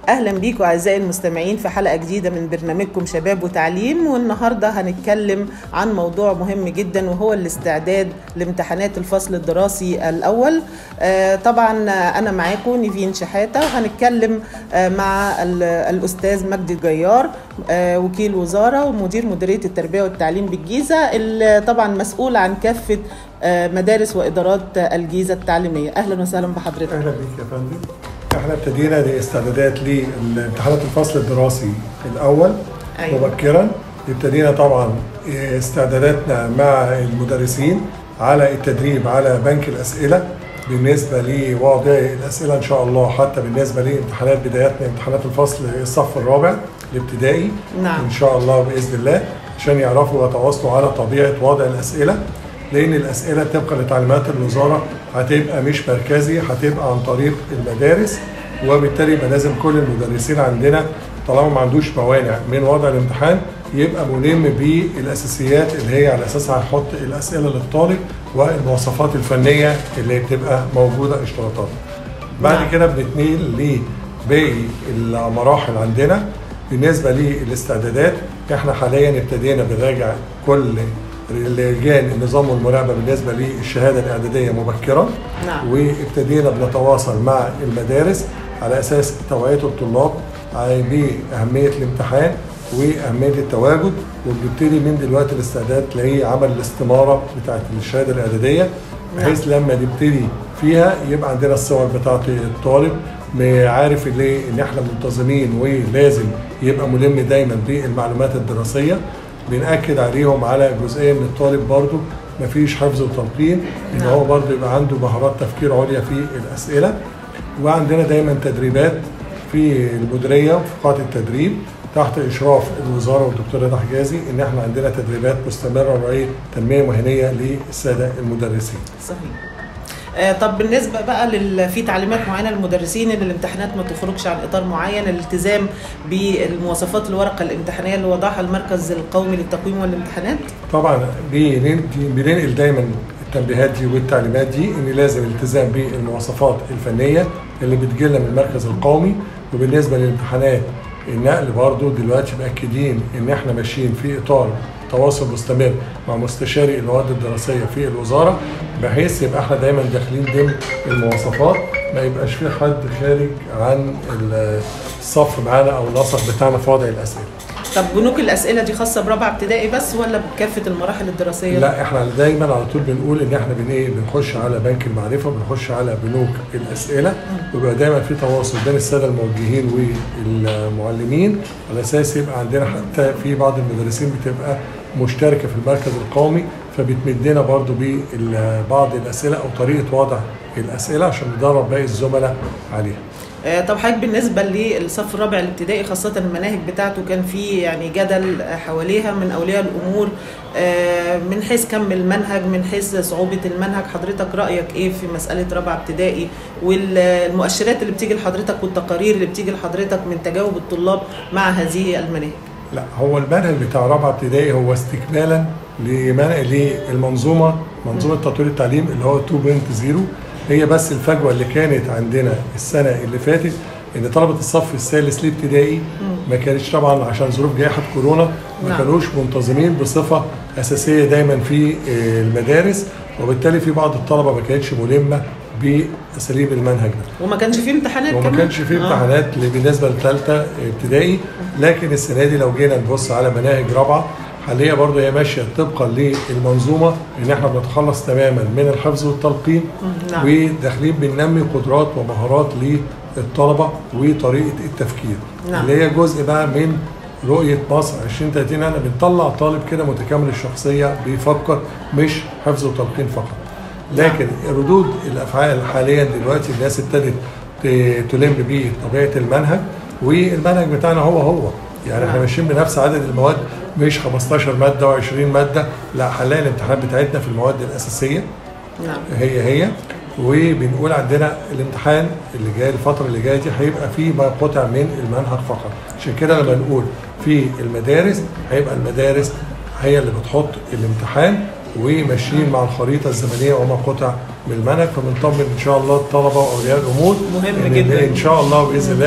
اهلا بيكم اعزائي المستمعين في حلقه جديده من برنامجكم شباب وتعليم والنهارده هنتكلم عن موضوع مهم جدا وهو الاستعداد لامتحانات الفصل الدراسي الاول آه، طبعا انا معاكم نيفين شحاته وهنتكلم آه، مع ال- الاستاذ مجدي الجيار آه، وكيل وزاره ومدير مديريه التربيه والتعليم بالجيزه اللي طبعا مسؤول عن كافه آه، مدارس وادارات الجيزه التعليميه اهلا وسهلا بحضرتك اهلا بيك يا فندم احنا ابتدينا الاستعدادات لامتحانات الفصل الدراسي الاول أيوة. مبكرا ابتدينا طبعا استعداداتنا مع المدرسين على التدريب على بنك الاسئله بالنسبه لوضع الاسئله ان شاء الله حتى بالنسبه لامتحانات بداياتنا امتحانات الفصل الصف الرابع الابتدائي نعم. ان شاء الله باذن الله عشان يعرفوا يتواصلوا على طبيعه وضع الاسئله لان الاسئله طبقا لتعليمات الوزاره هتبقى مش مركزي هتبقى عن طريق المدارس وبالتالي يبقى لازم كل المدرسين عندنا طالما ما عندوش موانع من وضع الامتحان يبقى ملم بالاساسيات اللي هي على اساسها هنحط الاسئله للطالب والمواصفات الفنيه اللي بتبقى موجوده اشتراطات. بعد نعم. كده بنتنقل لباقي المراحل عندنا بالنسبه للاستعدادات احنا حاليا ابتدينا بنراجع كل لجان النظام والمراقبه بالنسبه للشهاده الاعداديه مبكرا نعم. وابتدينا بنتواصل مع المدارس على اساس توعيه الطلاب باهميه الامتحان واهميه التواجد وبنبتدي من دلوقتي الاستعداد تلاقيه عمل الاستماره بتاعت الشهاده الاعداديه بحيث لما نبتدي فيها يبقى عندنا الصور بتاعت الطالب عارف اللي ان احنا منتظمين ولازم يبقى ملم دايما بالمعلومات الدراسيه بنأكد عليهم على جزئيه من الطالب برضو مفيش حفظ وتلقين ان نعم. هو برضو يبقى عنده مهارات تفكير عليا في الاسئله وعندنا دايما تدريبات في المديريه وفي قاعه التدريب تحت اشراف الوزاره والدكتور رضا حجازي ان احنا عندنا تدريبات مستمره ورعايه تنميه مهنيه للساده المدرسين. صحيح آه، طب بالنسبه بقى لل... في تعليمات معينه للمدرسين ان الامتحانات ما تخرجش عن اطار معين الالتزام بالمواصفات الورقه الامتحانيه اللي وضعها المركز القومي للتقويم والامتحانات طبعا بننقل بننقل دايما التنبيهات دي والتعليمات دي ان لازم الالتزام بالمواصفات الفنيه اللي بتجيلنا من المركز القومي وبالنسبه للامتحانات النقل برضو دلوقتي مأكدين ان احنا ماشيين في اطار تواصل مستمر مع مستشاري المواد الدراسيه في الوزاره بحيث يبقى احنا دايما داخلين ضمن المواصفات ما يبقاش في حد خارج عن الصف معانا او النسق بتاعنا في وضع الاسئله. طب بنوك الاسئله دي خاصه برابعه ابتدائي بس ولا بكافه المراحل الدراسيه لا احنا دايما على طول بنقول ان احنا بن ايه بنخش على بنك المعرفه بنخش على بنوك الاسئله ويبقى دايما في تواصل بين الساده الموجهين والمعلمين على اساس يبقى عندنا حتى في بعض المدرسين بتبقى مشتركه في المركز القومي فبتمدنا برضو ببعض الاسئله او طريقه وضع الاسئله عشان ندرب باقي الزملاء عليها. آه، طب حضرتك بالنسبه للصف الرابع الابتدائي خاصه المناهج بتاعته كان في يعني جدل حواليها من اولياء الامور آه، من حيث كم المنهج من حيث صعوبه المنهج حضرتك رايك ايه في مساله رابعه ابتدائي والمؤشرات اللي بتيجي لحضرتك والتقارير اللي بتيجي لحضرتك من تجاوب الطلاب مع هذه المناهج لا هو المنهج بتاع رابعه ابتدائي هو استكمالا لمن- للمنظومه منظومه تطوير التعليم اللي هو 2.0 هي بس الفجوه اللي كانت عندنا السنه اللي فاتت ان طلبه الصف الثالث الابتدائي ما كانتش طبعا عشان ظروف جائحه كورونا ما نعم. كانوش منتظمين بصفه اساسيه دايما في آه، المدارس وبالتالي في بعض الطلبه ما كانتش ملمه باساليب المنهج ده وما كانش فيه امتحانات وما كمان كانش في آه. امتحانات اللي بالنسبه لثالثه ابتدائي لكن السنه دي لو جينا نبص على مناهج رابعه حاليا برضه هي ماشيه طبقا للمنظومه ان احنا بنتخلص تماما من الحفظ والتلقين نعم. وداخلين بننمي قدرات ومهارات للطلبه وطريقه التفكير نعم. اللي هي جزء بقى من رؤيه مصر 2030 انا بنطلع طالب كده متكامل الشخصيه بيفكر مش حفظ وتلقين فقط لكن ردود الافعال حاليا دلوقتي الناس ابتدت ت- تلم بطبيعه المنهج والمنهج بتاعنا هو هو يعني احنا نعم. ماشيين بنفس عدد المواد مش 15 ماده و20 ماده لا هنلاقي الامتحانات بتاعتنا في المواد الاساسيه نعم هي هي وبنقول عندنا الامتحان اللي جاي الفتره اللي جايه دي هيبقى فيه ما قطع من المنهج فقط عشان كده لما نقول في المدارس هيبقى المدارس هي اللي بتحط الامتحان وماشيين مع الخريطه الزمنيه وما قطع من المنهج فبنطمن ان شاء الله الطلبه واولياء الامور مهم إن جدا. ان شاء الله باذن الله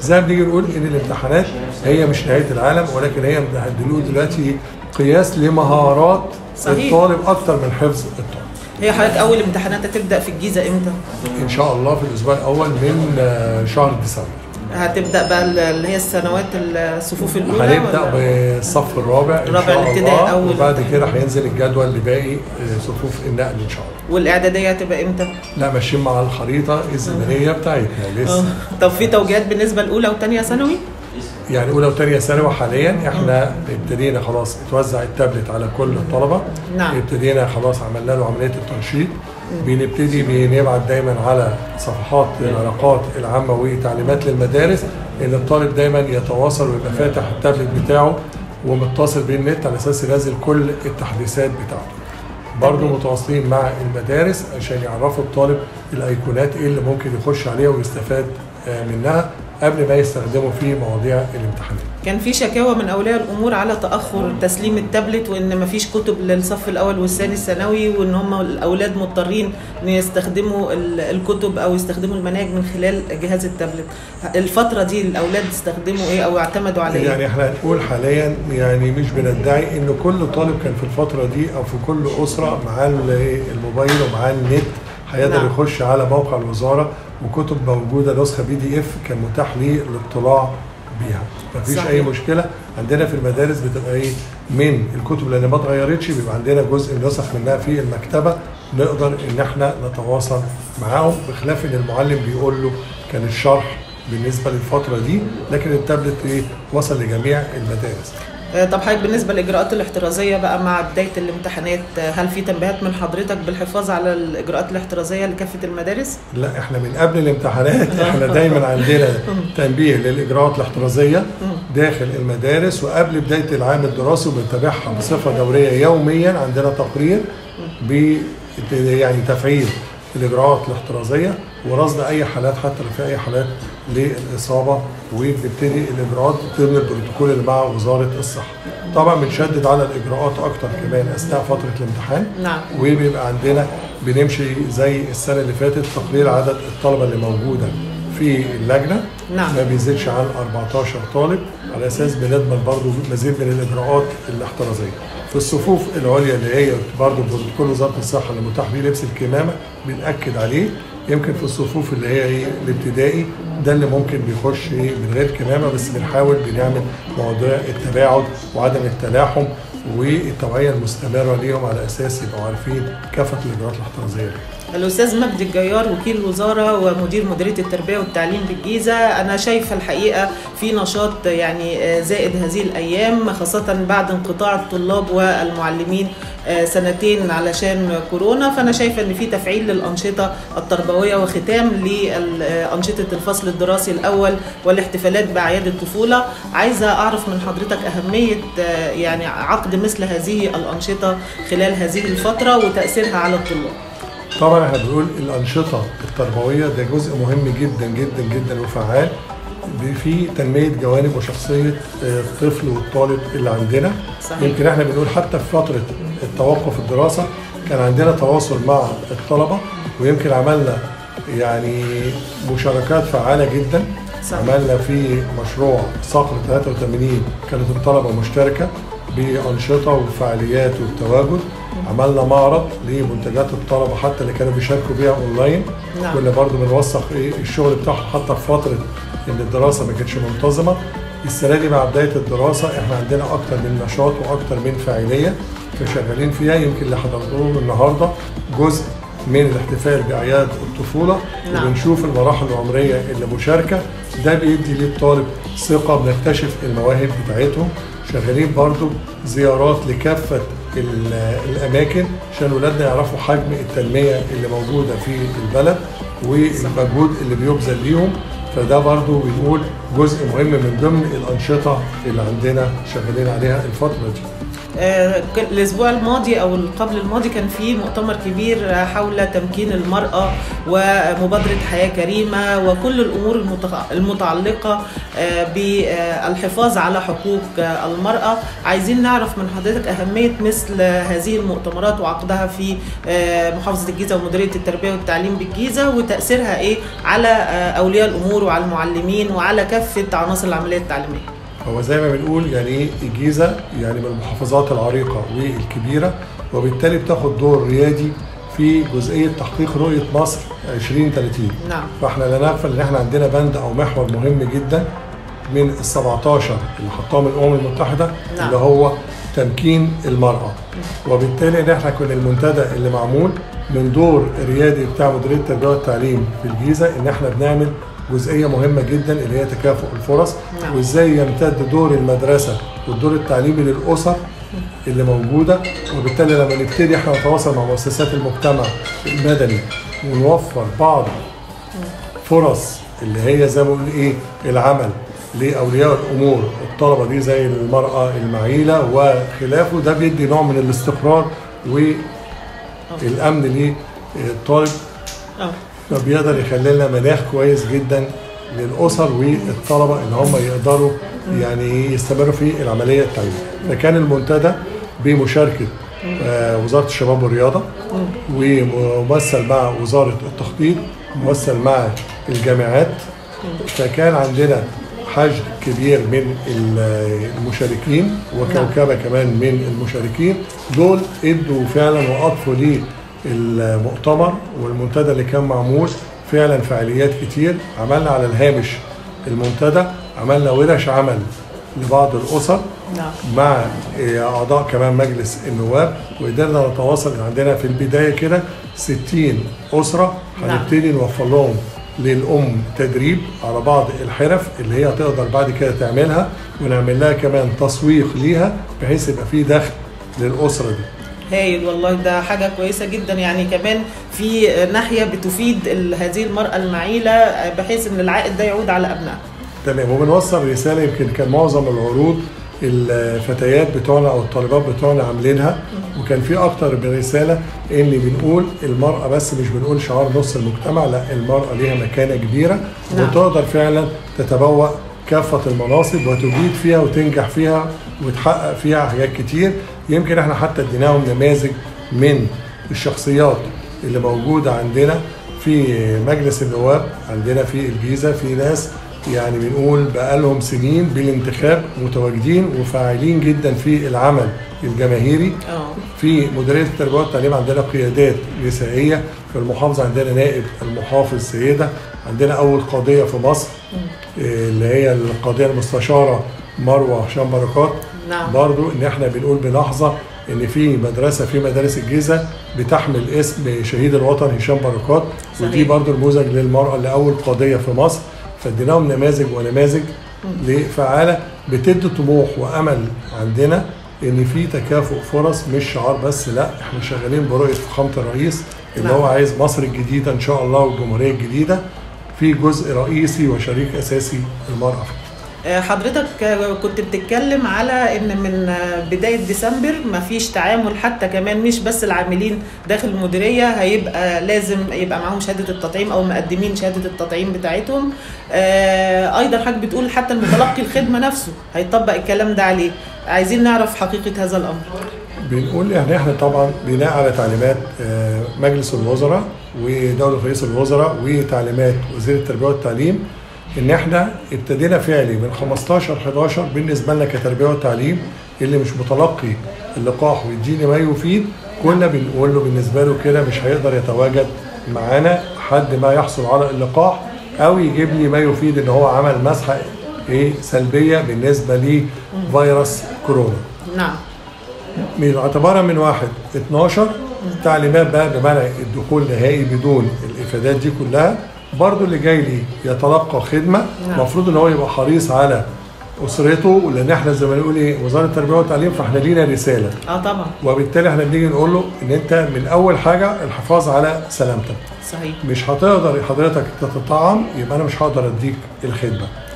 زي ما بنيجي نقول ان الامتحانات هي مش نهايه العالم ولكن هي بنقول دلوقتي قياس لمهارات صحيح. الطالب اكتر من حفظ الطالب هي حضرتك اول امتحانات هتبدا في الجيزه امتى ان شاء الله في الاسبوع الاول من آه، شهر ديسمبر هتبدا بقى اللي هي السنوات الصفوف الاولى هنبدا ولا؟ بالصف الرابع ان الرابع شاء الابتدائي الله أول وبعد امتحان. كده هينزل الجدول لباقي آه، صفوف النقل ان شاء الله والاعداديه هتبقى امتى لا ماشيين مع الخريطه الزمنيه بتاعتنا آه. لسه طب في توجيهات بالنسبه لاولى وثانيه ثانوي يعني اولى وثانيه ثانوي حاليا احنا ابتدينا خلاص اتوزع التابلت على كل الطلبه نعم. ابتدينا خلاص عملنا له عمليه التنشيط بنبتدي بنبعت دايما على صفحات العلاقات العامه وتعليمات للمدارس ان الطالب دايما يتواصل ويبقى فاتح التابلت بتاعه ومتصل بالنت على اساس ينزل كل التحديثات بتاعته برضه متواصلين مع المدارس عشان يعرفوا الطالب الايقونات ايه اللي ممكن يخش عليها ويستفاد آه، منها قبل ما يستخدموا في مواضيع الامتحانات كان في شكاوى من اولياء الامور على تاخر تسليم التابلت وان مفيش كتب للصف الاول والثاني الثانوي وان هم الاولاد مضطرين ان يستخدموا ال- الكتب او يستخدموا المناهج من خلال جهاز التابلت الفتره دي الاولاد استخدموا ايه او اعتمدوا على يعني ايه احنا هنقول حاليا يعني مش بندعي ان كل طالب كان في الفتره دي او في كل اسره معاه ال- الموبايل ومعاه النت هيقدر نعم. يخش على موقع الوزاره وكتب موجوده نسخه بي دي اف كان متاح ليه الاطلاع بيها مفيش صحيح. اي مشكله عندنا في المدارس بتبقى ايه من الكتب اللي ما اتغيرتش بيبقى عندنا جزء من نسخ منها في المكتبه نقدر ان احنا نتواصل معاهم بخلاف ان المعلم بيقول له كان الشرح بالنسبه للفتره دي لكن التابلت ايه وصل لجميع المدارس آه، طب حضرتك بالنسبه للاجراءات الاحترازيه بقى مع بدايه الامتحانات آه، هل في تنبيهات من حضرتك بالحفاظ على الاجراءات الاحترازيه لكافه المدارس لا احنا من قبل الامتحانات احنا دايما عندنا تنبيه للاجراءات الاحترازيه داخل المدارس وقبل بدايه العام الدراسي وبنتابعها بصفه دوريه يوميا عندنا تقرير ب يعني تفعيل الاجراءات الاحترازيه ورصد اي حالات حتى لو في اي حالات للاصابه وبنبتدي الاجراءات ضمن البروتوكول اللي مع وزاره الصحه. طبعا بنشدد على الاجراءات اكتر كمان اثناء فتره الامتحان نعم وبيبقى عندنا بنمشي زي السنه اللي فاتت تقليل عدد الطلبه اللي موجوده في اللجنه نعم. ما بيزيدش عن 14 طالب على اساس بنضمن برضو مزيد من الاجراءات الاحترازيه. في الصفوف العليا اللي هي برضو بروتوكول وزاره الصحه اللي متاح بيه لبس الكمامه بناكد عليه يمكن في الصفوف اللي هي ايه الابتدائي ده اللي ممكن بيخش ايه من غير كمامه بس بنحاول بنعمل مواضيع التباعد وعدم التلاحم والتوعيه المستمره ليهم على اساس يبقوا عارفين كافه الاجراءات الاحترازيه دي. الاستاذ مجدي الجيار وكيل الوزاره ومدير مديريه التربيه والتعليم بالجيزه انا شايفه الحقيقه في نشاط يعني آه، زائد هذه الايام خاصه بعد انقطاع الطلاب والمعلمين آه، سنتين علشان كورونا فانا شايفه ان في تفعيل للانشطه التربويه وختام لانشطه الفصل الدراسي الاول والاحتفالات باعياد الطفوله عايزه اعرف من حضرتك اهميه آه، يعني عقد مثل هذه الانشطه خلال هذه الفتره وتاثيرها على الطلاب طبعا احنا بنقول الانشطه التربويه ده جزء مهم جدا جدا جدا وفعال في تنميه جوانب وشخصيه آه، الطفل والطالب اللي عندنا صحيح. يمكن احنا بنقول حتى في فتره التوقف الدراسه كان عندنا تواصل مع الطلبه ويمكن عملنا يعني مشاركات فعاله جدا صحيح. عملنا في مشروع صقر 83 كانت الطلبه مشتركه بانشطه وفعاليات والتواجد عملنا معرض لمنتجات الطلبه حتى اللي كانوا بيشاركوا بيها اونلاين نعم. كنا برضو بنوثق ايه الشغل بتاعهم حتى في فتره ان الدراسه ما كانتش منتظمه السنه دي مع بدايه الدراسه احنا عندنا اكتر من نشاط واكتر من فاعليه فشغالين فيها يمكن اللي حضرتوه النهارده جزء من الاحتفال باعياد الطفوله نعم. وبنشوف المراحل العمريه اللي مشاركه ده بيدي للطالب ثقه بنكتشف المواهب بتاعتهم شغالين برضو زيارات لكافه ال- الاماكن عشان ولادنا يعرفوا حجم التنميه اللي موجوده في البلد والمجهود اللي بيبذل ليهم فده برضو بنقول جزء مهم من ضمن الانشطه اللي عندنا شغالين عليها الفتره دي آه، كان الاسبوع الماضي او قبل الماضي كان في مؤتمر كبير حول تمكين المراه ومبادره حياه كريمه وكل الامور المتع- المتعلقه آه، بالحفاظ على حقوق آه، المراه عايزين نعرف من حضرتك اهميه مثل هذه المؤتمرات وعقدها في آه، محافظه الجيزه ومديريه التربيه والتعليم بالجيزه وتاثيرها ايه على آه، اولياء الامور وعلى المعلمين وعلى كافه عناصر العمليه التعليميه هو زي ما بنقول يعني ايه الجيزه يعني من المحافظات العريقه والكبيره وبالتالي بتاخد دور ريادي في جزئيه تحقيق رؤيه مصر 2030 نعم فاحنا لا نغفل ان احنا عندنا بند او محور مهم جدا من ال 17 اللي حطاهم الامم المتحده نعم. اللي هو تمكين المراه وبالتالي ان احنا كنا المنتدى اللي معمول من دور الريادي بتاع مديريه التربيه والتعليم في الجيزه ان احنا بنعمل جزئيه مهمه جدا اللي هي تكافؤ الفرص نعم. وازاي يمتد دور المدرسه والدور التعليمي للاسر اللي موجوده وبالتالي لما نبتدي احنا نتواصل مع مؤسسات المجتمع المدني ونوفر بعض فرص اللي هي زي ما بنقول ايه العمل لاولياء الامور الطلبه دي زي المراه المعيله وخلافه ده بيدي نوع من الاستقرار والامن للطالب اه فبيقدر يخلي لنا مناخ كويس جدا للاسر والطلبه ان هم يقدروا يعني يستمروا في العمليه التعليميه فكان المنتدى بمشاركه آه، وزاره الشباب والرياضه وممثل مع وزاره التخطيط ممثل مع الجامعات فكان عندنا حشد كبير من ال- المشاركين وكوكبه كمان من المشاركين دول ادوا فعلا واضفوا للمؤتمر والمنتدى اللي كان معمول فعلا فعاليات كتير عملنا على الهامش المنتدى عملنا ورش عمل لبعض الاسر نعم مع اعضاء كمان مجلس النواب وقدرنا نتواصل عندنا في البدايه كده 60 اسره نعم. هنبتدي نوفر لهم للام تدريب على بعض الحرف اللي هي تقدر بعد كده تعملها ونعمل لها كمان تسويق ليها بحيث يبقى في دخل للاسره دي هايل والله ده حاجة كويسة جدا يعني كمان في ناحية بتفيد ال- هذه المرأة المعيلة بحيث ان العائد ده يعود على ابنائها تمام وبنوصل رساله يمكن كان معظم العروض الفتيات بتوعنا او الطالبات بتوعنا عاملينها وكان في اكتر من رساله ان بنقول المراه بس مش بنقول شعار نص المجتمع لا المراه ليها مكانه كبيره نعم. وتقدر فعلا تتبوأ كافه المناصب وتجيد فيها وتنجح فيها وتحقق فيها حاجات كتير يمكن احنا حتى اديناهم نماذج من الشخصيات اللي موجوده عندنا في مجلس النواب عندنا في الجيزه في ناس يعني بنقول بقالهم سنين بالانتخاب متواجدين وفاعلين جدا في العمل الجماهيري اه في مديريه التربيه والتعليم عندنا قيادات نسائيه في المحافظه عندنا نائب المحافظ سيده عندنا اول قاضيه في مصر إيه، اللي هي القاضيه المستشاره مروه هشام بركات نعم برضو ان احنا بنقول بلحظه ان في مدرسه في مدارس الجيزه بتحمل اسم شهيد الوطن هشام بركات ودي صحيح. برضو نموذج للمراه اللي اول قضيه في مصر فاديناهم نماذج ونماذج لفعاله بتدي طموح وامل عندنا ان في تكافؤ فرص مش شعار بس لا احنا شغالين برؤيه فخامه الرئيس اللي نعم. هو عايز مصر الجديده ان شاء الله والجمهوريه الجديده في جزء رئيسي وشريك اساسي المراه فيه آه، حضرتك آه، كنت بتتكلم على ان من آه، بدايه ديسمبر مفيش تعامل حتى كمان مش بس العاملين داخل المديريه هيبقى لازم يبقى معاهم شهاده التطعيم او مقدمين شهاده التطعيم بتاعتهم آه، ايضا حضرتك بتقول حتى المتلقي الخدمه نفسه هيطبق الكلام ده عليه عايزين نعرف حقيقه هذا الامر بنقول يعني احنا طبعا بناء على تعليمات آه، مجلس الوزراء ودولة رئيس الوزراء وتعليمات وزير التربية والتعليم ان احنا ابتدينا فعلي من 15 11 بالنسبة لنا كتربية وتعليم اللي مش متلقي اللقاح ويديني ما يفيد كنا بنقول له بالنسبة له كده مش هيقدر يتواجد معانا حد ما يحصل على اللقاح او يجيب لي ما يفيد ان هو عمل مسحة ايه سلبية بالنسبة لفيروس كورونا نعم من اعتبارا من واحد 12 تعليمات بقى بمنع الدخول نهائي بدون الافادات دي كلها برضو اللي جاي لي يتلقى خدمه نعم. المفروض ان هو يبقى حريص على اسرته لان احنا زي ما نقول ايه وزاره التربيه والتعليم فاحنا لينا رساله اه طبعا وبالتالي احنا بنيجي نقول له ان انت من اول حاجه الحفاظ على سلامتك صحيح مش هتقدر حضرتك تتطعم يبقى انا مش هقدر اديك الخدمه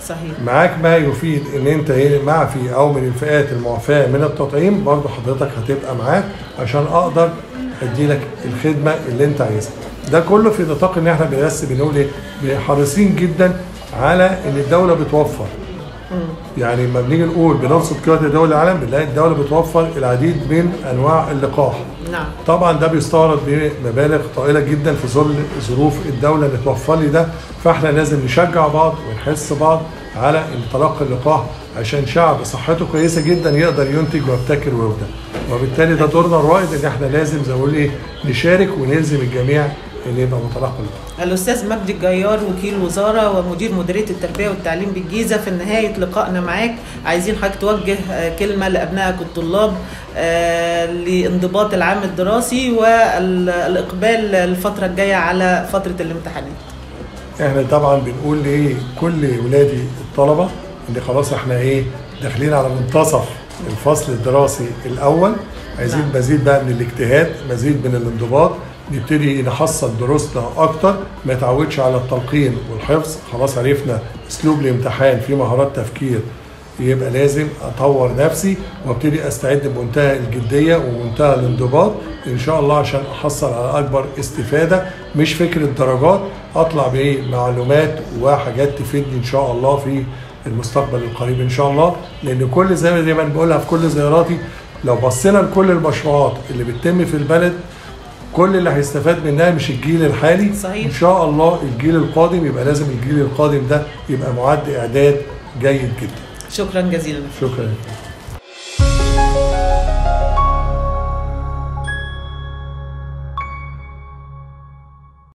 صحيح معاك ما يفيد ان انت ايه معفي او من الفئات المعفاه من التطعيم برضه حضرتك هتبقى معاك عشان اقدر ادي لك الخدمه اللي انت عايزها ده كله في نطاق ان احنا بس بنقول ايه حريصين جدا على ان الدوله بتوفر يعني لما بنيجي نقول بنرصد قياده دول العالم بنلاقي الدوله بتوفر العديد من انواع اللقاح نعم طبعا ده بيستورد بمبالغ طائله جدا في ظل ظروف الدوله اللي توفر لي ده فاحنا لازم نشجع بعض ونحس بعض على ان تلقي اللقاح عشان شعب صحته كويسه جدا يقدر ينتج ويبتكر ويبدع وبالتالي ده دورنا الرائد ان احنا لازم زي ما بقول ايه نشارك ونلزم الجميع ان يبقى متلقي اللقاح الأستاذ مجدي الجيار وكيل وزارة ومدير مديرية التربية والتعليم بالجيزة في نهاية لقائنا معاك عايزين حضرتك توجه آه، كلمة لأبنائك الطلاب آه، لانضباط العام الدراسي والإقبال الفترة الجاية على فترة الامتحانات احنا طبعا بنقول لكل ولادي الطلبه ان خلاص احنا ايه داخلين على منتصف الفصل الدراسي الاول عايزين نعم. مزيد بقى من الاجتهاد مزيد من الانضباط نبتدي نحصل دروسنا اكتر ما يتعودش على التلقين والحفظ خلاص عرفنا اسلوب الامتحان في مهارات تفكير يبقى لازم اطور نفسي وابتدي استعد بمنتهى الجديه ومنتهى الانضباط ان شاء الله عشان احصل على اكبر استفاده مش فكره درجات اطلع بايه معلومات وحاجات تفيدني ان شاء الله في المستقبل القريب ان شاء الله لان كل زي ما زي ما أنا بقولها في كل زياراتي لو بصينا لكل المشروعات اللي بتتم في البلد كل اللي هيستفاد منها مش الجيل الحالي صحيح. ان شاء الله الجيل القادم يبقى لازم الجيل القادم ده يبقى معد اعداد جيد جدا شكرا جزيلا شكرا